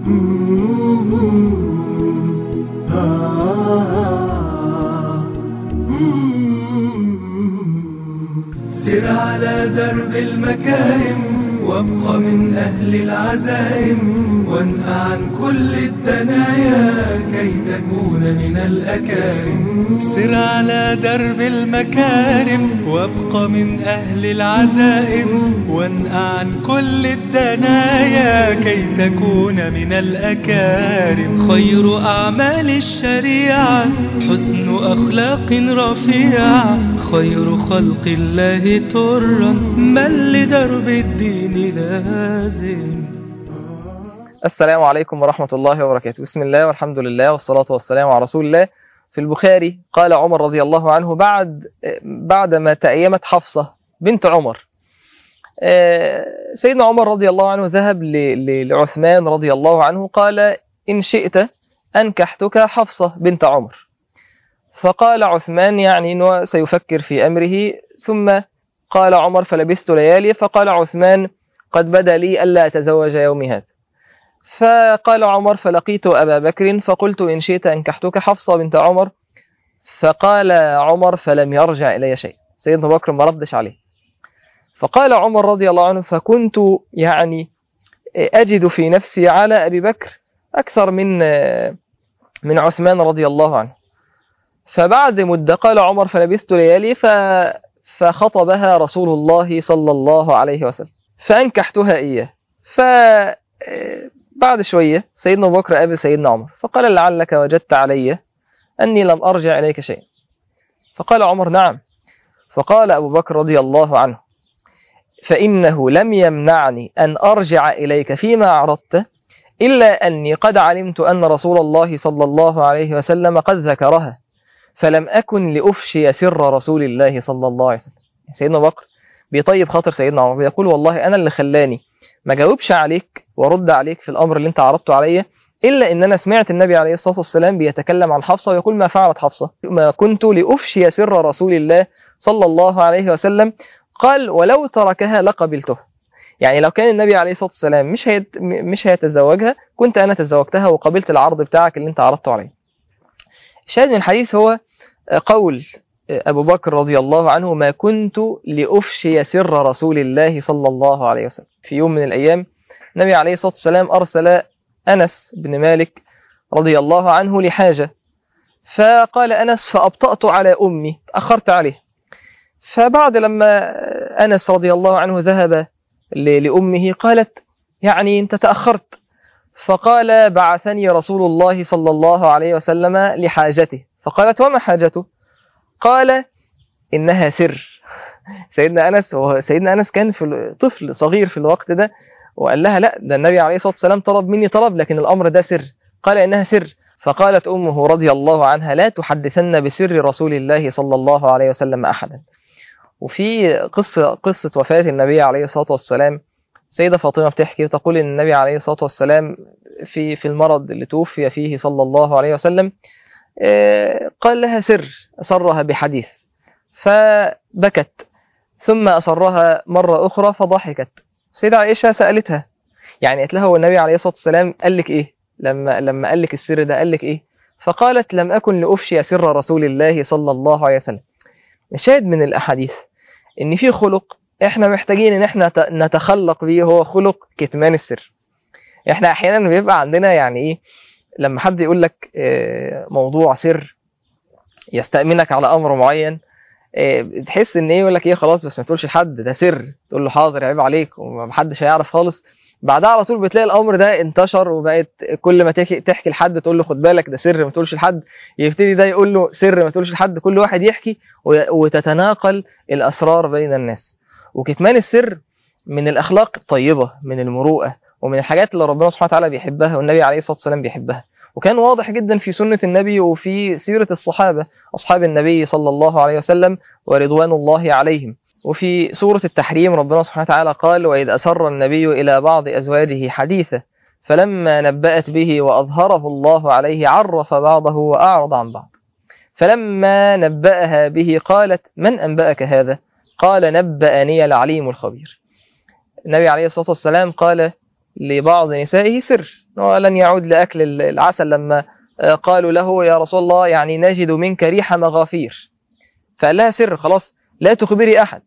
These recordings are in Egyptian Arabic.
سر على درب المكارم وابق من أهل العزائم وانهى عن كل الدنايا كي تكون من الأكارم سر على درب المكارم وابق من أهل العزائم وانهى عن كل الدنايا كي تكون من الأكارم خير أعمال الشريعة حسن أخلاق رفيعة خير خلق الله ترا من لدرب الدين لازم السلام عليكم ورحمة الله وبركاته بسم الله والحمد لله والصلاة والسلام على رسول الله في البخاري قال عمر رضي الله عنه بعد بعدما تأيمت حفصة بنت عمر سيدنا عمر رضي الله عنه ذهب لعثمان رضي الله عنه قال إن شئت أنكحتك حفصة بنت عمر فقال عثمان يعني أنه سيفكر في أمره ثم قال عمر فلبست ليالي فقال عثمان قد بدا لي ألا أتزوج يومي هذا فقال عمر فلقيت أبا بكر فقلت إن شئت أنكحتك حفصة بنت عمر فقال عمر فلم يرجع إلي شيء سيدنا بكر ما ردش عليه فقال عمر رضي الله عنه فكنت يعني أجد في نفسي على أبي بكر أكثر من من عثمان رضي الله عنه فبعد مدة قال عمر فلبثت ليالي ف فخطبها رسول الله صلى الله عليه وسلم فأنكحتها إياه فبعد شوية سيدنا أبو بكر قابل سيدنا عمر فقال لعلك وجدت علي أني لم أرجع إليك شيئا فقال عمر نعم فقال أبو بكر رضي الله عنه فإنه لم يمنعني أن أرجع إليك فيما أعرضت إلا أني قد علمت أن رسول الله صلى الله عليه وسلم قد ذكرها فلم أكن لأفشي سر رسول الله صلى الله عليه وسلم سيدنا بكر بيطيب خاطر سيدنا عمر بيقول والله أنا اللي خلاني ما جاوبش عليك ورد عليك في الأمر اللي انت عرضته عليا إلا إن أنا سمعت النبي عليه الصلاة والسلام بيتكلم عن حفصة ويقول ما فعلت حفصة ما كنت لأفشي سر رسول الله صلى الله عليه وسلم قال ولو تركها لقبلته يعني لو كان النبي عليه الصلاة والسلام مش هيت مش هيتزوجها كنت أنا تزوجتها وقبلت العرض بتاعك اللي انت عرضته عليه الشاهد من الحديث هو قول أبو بكر رضي الله عنه ما كنت لأفشي سر رسول الله صلى الله عليه وسلم في يوم من الأيام النبي عليه الصلاة والسلام أرسل أنس بن مالك رضي الله عنه لحاجة فقال أنس فأبطأت على أمي أخرت عليه فبعد لما أنس رضي الله عنه ذهب لأمه قالت يعني أنت تأخرت فقال بعثني رسول الله صلى الله عليه وسلم لحاجته فقالت وما حاجته قال إنها سر سيدنا أنس سيدنا أنس كان في طفل صغير في الوقت ده وقال لها لا ده النبي عليه الصلاة والسلام طلب مني طلب لكن الأمر ده سر قال إنها سر فقالت أمه رضي الله عنها لا تحدثن بسر رسول الله صلى الله عليه وسلم أحدا وفي قصة قصة وفاة النبي عليه الصلاة والسلام سيدة فاطمة بتحكي وتقول إن النبي عليه الصلاة والسلام في في المرض اللي توفي فيه صلى الله عليه وسلم قال لها سر أسرها بحديث فبكت ثم أسرها مرة أخرى فضحكت سيدة عائشة سألتها يعني قالت لها هو النبي عليه الصلاة والسلام قال لك إيه لما لما قال لك السر ده قال لك إيه فقالت لم أكن لأفشي سر رسول الله صلى الله عليه وسلم الشاهد من الأحاديث إن في خلق إحنا محتاجين إن إحنا نتخلق بيه هو خلق كتمان السر إحنا أحيانا بيبقى عندنا يعني إيه لما حد يقول لك موضوع سر يستأمنك على أمر معين تحس ان ايه يقول لك ايه خلاص بس ما تقولش لحد ده سر تقول له حاضر عيب عليك ومحدش هيعرف خالص بعدها على طول بتلاقي الامر ده انتشر وبقت كل ما تحكي, تحكي لحد تقول له خد بالك ده سر ما تقولش لحد يبتدي ده يقول له سر ما تقولش لحد كل واحد يحكي وتتناقل الاسرار بين الناس وكتمان السر من الاخلاق الطيبه من المروءه ومن الحاجات اللي ربنا سبحانه وتعالى بيحبها والنبي عليه الصلاه والسلام بيحبها وكان واضح جدا في سنة النبي وفي سيرة الصحابة أصحاب النبي صلى الله عليه وسلم ورضوان الله عليهم وفي سورة التحريم ربنا سبحانه وتعالى قال وإذ أسر النبي إلى بعض أزواجه حديثا فلما نبأت به وأظهره الله عليه عرف بعضه وأعرض عن بعض فلما نبأها به قالت من أنبأك هذا قال نبأني العليم الخبير النبي عليه الصلاة والسلام قال لبعض نسائه سر ولن يعود لأكل العسل لما قالوا له يا رسول الله يعني نجد منك ريح مغافير فقال لها سر خلاص لا تخبري أحد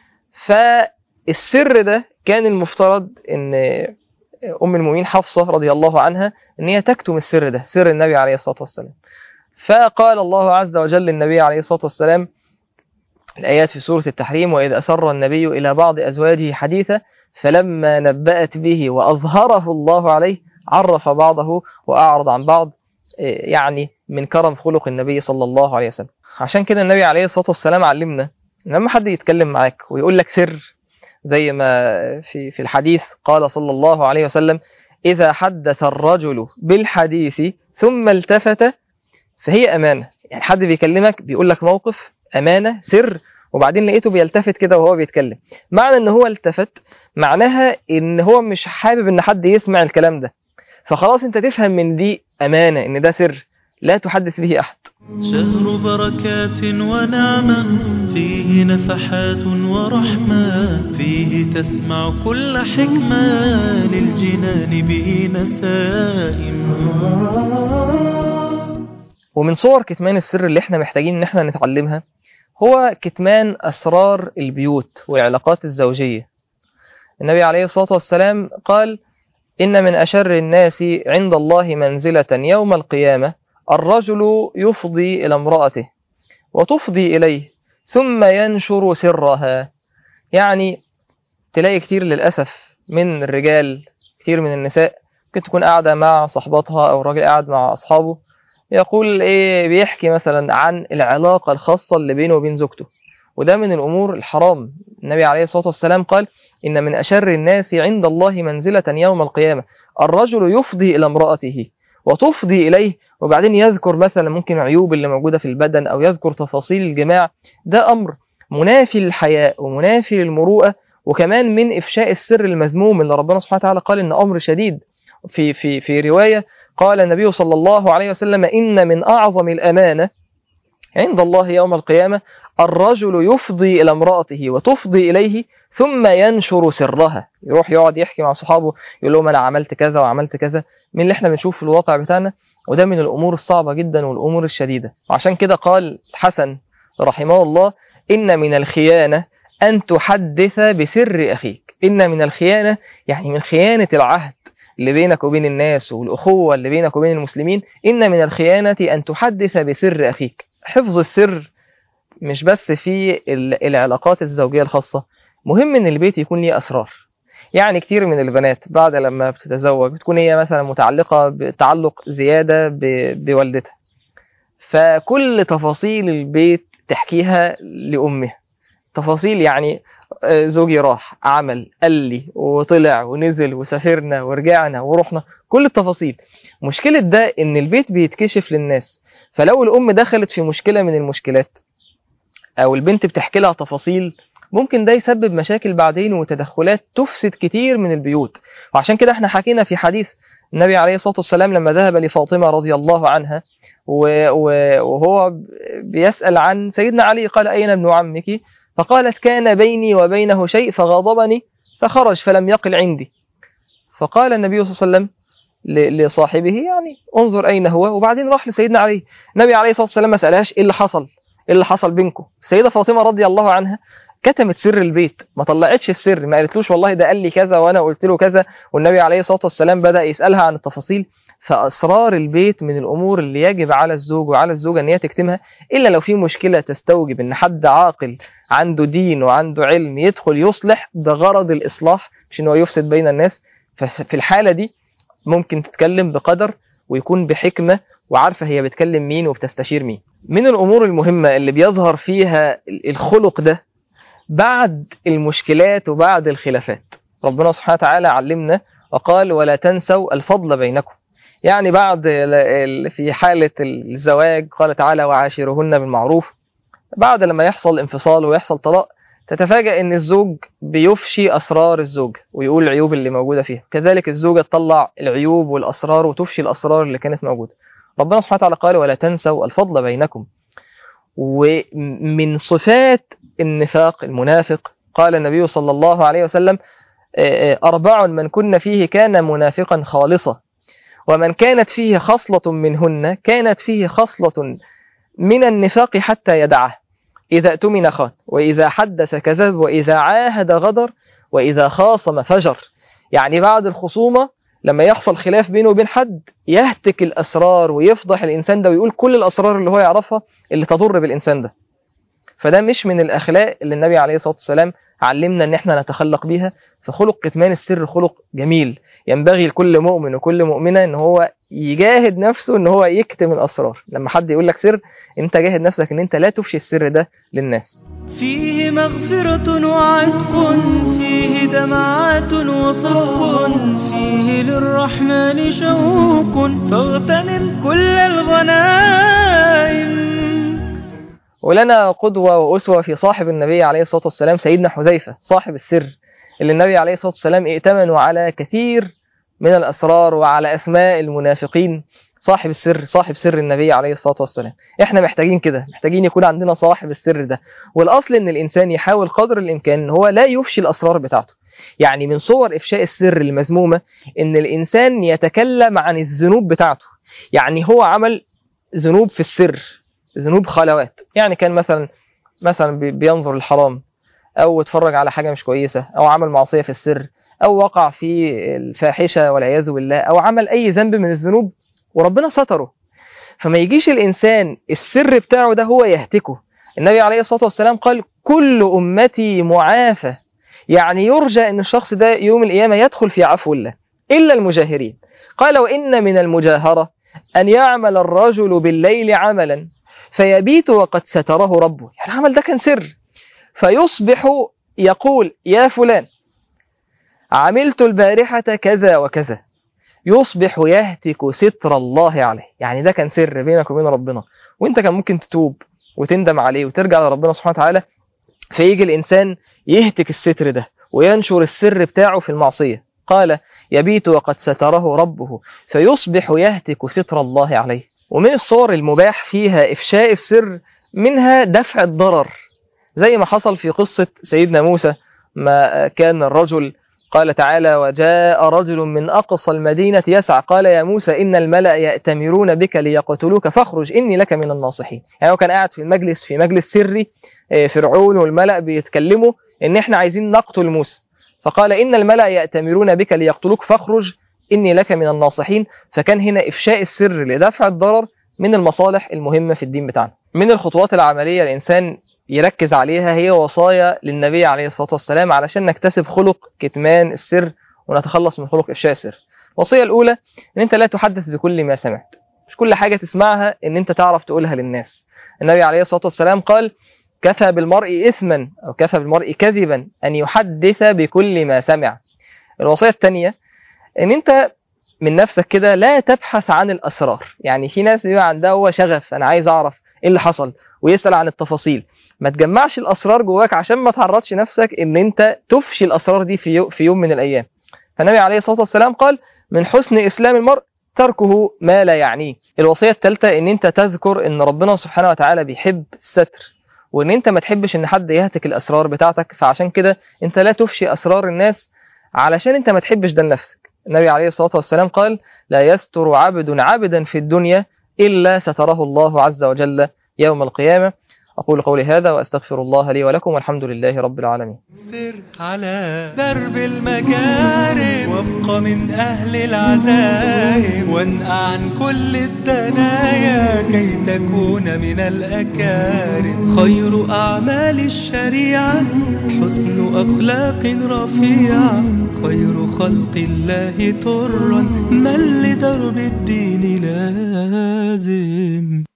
فالسر ده كان المفترض ان ام المؤمنين حفصه رضي الله عنها ان هي تكتم السر ده سر النبي عليه الصلاه والسلام فقال الله عز وجل للنبي عليه الصلاه والسلام الايات في سوره التحريم واذ اسر النبي الى بعض ازواجه حديثا فلما نبأت به واظهره الله عليه عرف بعضه واعرض عن بعض يعني من كرم خلق النبي صلى الله عليه وسلم عشان كده النبي عليه الصلاه والسلام علمنا لما حد يتكلم معاك ويقول لك سر زي ما في في الحديث قال صلى الله عليه وسلم إذا حدث الرجل بالحديث ثم التفت فهي أمانة يعني حد بيكلمك بيقول لك موقف أمانة سر وبعدين لقيته بيلتفت كده وهو بيتكلم معنى ان هو التفت معناها ان هو مش حابب ان حد يسمع الكلام ده فخلاص انت تفهم من دي أمانة ان ده سر لا تحدث به أحد شهر بركات ونعمة فيه نفحات ورحمة فيه تسمع كل حكمة للجنان به نسائم ومن صور كتمان السر اللي احنا محتاجين ان احنا نتعلمها هو كتمان أسرار البيوت والعلاقات الزوجية النبي عليه الصلاة والسلام قال إن من أشر الناس عند الله منزلة يوم القيامة الرجل يفضي إلى امرأته وتفضي إليه ثم ينشر سرها يعني تلاقي كتير للأسف من الرجال كتير من النساء ممكن تكون قاعدة مع صحباتها أو الراجل قاعد مع أصحابه يقول إيه بيحكي مثلا عن العلاقة الخاصة اللي بينه وبين زوجته وده من الأمور الحرام النبي عليه الصلاة والسلام قال إن من أشر الناس عند الله منزلة يوم القيامة الرجل يفضي إلى امرأته وتفضي إليه وبعدين يذكر مثلا ممكن عيوب اللي موجودة في البدن أو يذكر تفاصيل الجماع ده أمر منافي للحياء ومنافي للمروءة وكمان من إفشاء السر المذموم اللي ربنا سبحانه وتعالى قال إن أمر شديد في في في رواية قال النبي صلى الله عليه وسلم إن من أعظم الأمانة عند الله يوم القيامة الرجل يفضي إلى امرأته وتفضي إليه ثم ينشر سرها يروح يقعد يحكي مع صحابه يقول لهم أنا عملت كذا وعملت كذا من اللي احنا بنشوف في الواقع بتاعنا وده من الأمور الصعبة جدا والأمور الشديدة وعشان كده قال الحسن رحمه الله إن من الخيانة أن تحدث بسر أخيك إن من الخيانة يعني من خيانة العهد اللي بينك وبين الناس والأخوة اللي بينك وبين المسلمين إن من الخيانة أن تحدث بسر أخيك حفظ السر مش بس في العلاقات الزوجية الخاصة مهم ان البيت يكون ليه اسرار يعني كتير من البنات بعد لما بتتزوج بتكون هي مثلا متعلقة بتعلق زيادة بوالدتها فكل تفاصيل البيت تحكيها لأمها تفاصيل يعني زوجي راح عمل قال لي وطلع ونزل وسافرنا ورجعنا ورحنا كل التفاصيل مشكلة ده ان البيت بيتكشف للناس فلو الأم دخلت في مشكلة من المشكلات أو البنت بتحكي لها تفاصيل ممكن ده يسبب مشاكل بعدين وتدخلات تفسد كتير من البيوت وعشان كده احنا حكينا في حديث النبي عليه الصلاة والسلام لما ذهب لفاطمة رضي الله عنها وهو بيسأل عن سيدنا علي قال أين ابن عمك فقالت كان بيني وبينه شيء فغضبني فخرج فلم يقل عندي فقال النبي صلى الله عليه وسلم لصاحبه يعني انظر أين هو وبعدين راح لسيدنا علي النبي عليه الصلاة والسلام ما سألهاش إيه اللي حصل إيه اللي حصل بينكم السيدة فاطمة رضي الله عنها كتمت سر البيت ما طلعتش السر ما قالتلوش والله ده قال لي كذا وانا قلت له كذا والنبي عليه الصلاه والسلام بدا يسالها عن التفاصيل فاسرار البيت من الامور اللي يجب على الزوج وعلى الزوجه ان هي تكتمها الا لو في مشكله تستوجب ان حد عاقل عنده دين وعنده علم يدخل يصلح بغرض الاصلاح مش ان هو يفسد بين الناس ففي الحاله دي ممكن تتكلم بقدر ويكون بحكمه وعارفه هي بتكلم مين وبتستشير مين من الامور المهمه اللي بيظهر فيها الخلق ده بعد المشكلات وبعد الخلافات ربنا سبحانه وتعالى علمنا وقال ولا تنسوا الفضل بينكم يعني بعد في حالة الزواج قال تعالى وعاشرهن بالمعروف بعد لما يحصل انفصال ويحصل طلاق تتفاجأ ان الزوج بيفشي اسرار الزوج ويقول العيوب اللي موجودة فيها كذلك الزوجة تطلع العيوب والاسرار وتفشي الاسرار اللي كانت موجودة ربنا سبحانه وتعالى قال ولا تنسوا الفضل بينكم ومن صفات النفاق المنافق قال النبي صلى الله عليه وسلم آه، آه، أربع من كن فيه كان منافقا خالصا ومن كانت فيه خصلة منهن كانت فيه خصلة من النفاق حتى يدعه إذا اؤتمن خان وإذا حدث كذب وإذا عاهد غدر وإذا خاصم فجر يعني بعد الخصومة لما يحصل خلاف بينه وبين حد يهتك الأسرار ويفضح الإنسان ده ويقول كل الأسرار اللي هو يعرفها اللي تضر بالإنسان ده فده مش من الأخلاق اللي النبي عليه الصلاة والسلام علمنا ان احنا نتخلق بيها فخلق كتمان السر خلق جميل ينبغي لكل مؤمن وكل مؤمنة ان هو يجاهد نفسه ان هو يكتم الاسرار لما حد يقول لك سر انت جاهد نفسك ان انت لا تفشي السر ده للناس فيه مغفرة وعتق فيه دمعات وصدق فيه للرحمن شوق فاغتنم كل الغنائم ولنا قدوة وأسوة في صاحب النبي عليه الصلاة والسلام سيدنا حذيفة صاحب السر اللي النبي عليه الصلاة والسلام ائتمنوا على كثير من الأسرار وعلى أسماء المنافقين صاحب السر صاحب سر النبي عليه الصلاة والسلام احنا محتاجين كده محتاجين يكون عندنا صاحب السر ده والأصل ان الإنسان يحاول قدر الإمكان ان هو لا يفشي الأسرار بتاعته يعني من صور إفشاء السر المذمومة ان الإنسان يتكلم عن الذنوب بتاعته يعني هو عمل ذنوب في السر ذنوب خلوات يعني كان مثلا مثلا بي- بينظر الحرام او اتفرج على حاجه مش كويسه او عمل معصيه في السر او وقع في الفاحشه والعياذ بالله او عمل اي ذنب من الذنوب وربنا ستره فما يجيش الانسان السر بتاعه ده هو يهتكه النبي عليه الصلاه والسلام قال كل امتي معافى يعني يرجى ان الشخص ده يوم القيامه يدخل في عفو الله الا المجاهرين قال وان من المجاهره ان يعمل الرجل بالليل عملا فيبيت وقد ستره ربه يعني العمل ده كان سر فيصبح يقول يا فلان عملت البارحة كذا وكذا يصبح يهتك ستر الله عليه يعني ده كان سر بينك وبين ربنا وانت كان ممكن تتوب وتندم عليه وترجع لربنا سبحانه وتعالى فيجي الإنسان يهتك الستر ده وينشر السر بتاعه في المعصية قال يبيت وقد ستره ربه فيصبح يهتك ستر الله عليه ومن الصور المباح فيها إفشاء السر منها دفع الضرر زي ما حصل في قصة سيدنا موسى ما كان الرجل قال تعالى وجاء رجل من أقصى المدينة يسعى قال يا موسى إن الملأ يأتمرون بك ليقتلوك فاخرج إني لك من الناصحين يعني هو كان قاعد في المجلس في مجلس سري آه، فرعون والملأ بيتكلموا إن إحنا عايزين نقتل موسى فقال إن الملأ يأتمرون بك ليقتلوك فاخرج إني لك من الناصحين فكان هنا إفشاء السر لدفع الضرر من المصالح المهمة في الدين بتاعنا من الخطوات العملية الإنسان يركز عليها هي وصايا للنبي عليه الصلاة والسلام علشان نكتسب خلق كتمان السر ونتخلص من خلق إفشاء السر الوصية الأولى إن أنت لا تحدث بكل ما سمعت مش كل حاجة تسمعها إن أنت تعرف تقولها للناس النبي عليه الصلاة والسلام قال كفى بالمرء إثما أو كفى بالمرء كذبا أن يحدث بكل ما سمع الوصية الثانية إن أنت من نفسك كده لا تبحث عن الأسرار يعني في ناس بيبقى عندها هو شغف أنا عايز أعرف إيه اللي حصل ويسأل عن التفاصيل ما تجمعش الأسرار جواك عشان ما تعرضش نفسك إن أنت تفشي الأسرار دي في يو- في يوم من الأيام فالنبي عليه الصلاة والسلام قال من حسن إسلام المرء تركه ما لا يعنيه الوصية الثالثة إن أنت تذكر إن ربنا سبحانه وتعالى بيحب الستر وإن أنت ما تحبش إن حد يهتك الأسرار بتاعتك فعشان كده أنت لا تفشي أسرار الناس علشان أنت ما تحبش ده لنفسك النبي عليه الصلاة والسلام قال لا يستر عبد عبدا في الدنيا إلا ستره الله عز وجل يوم القيامة أقول قولي هذا وأستغفر الله لي ولكم والحمد لله رب العالمين سر على درب المكارم وابق من أهل العزائم وانقع عن كل الدنايا كي تكون من الأكارم خير أعمال الشريعة حسن أخلاق رفيعة خير خلق الله ترا من لدرب الدين لازم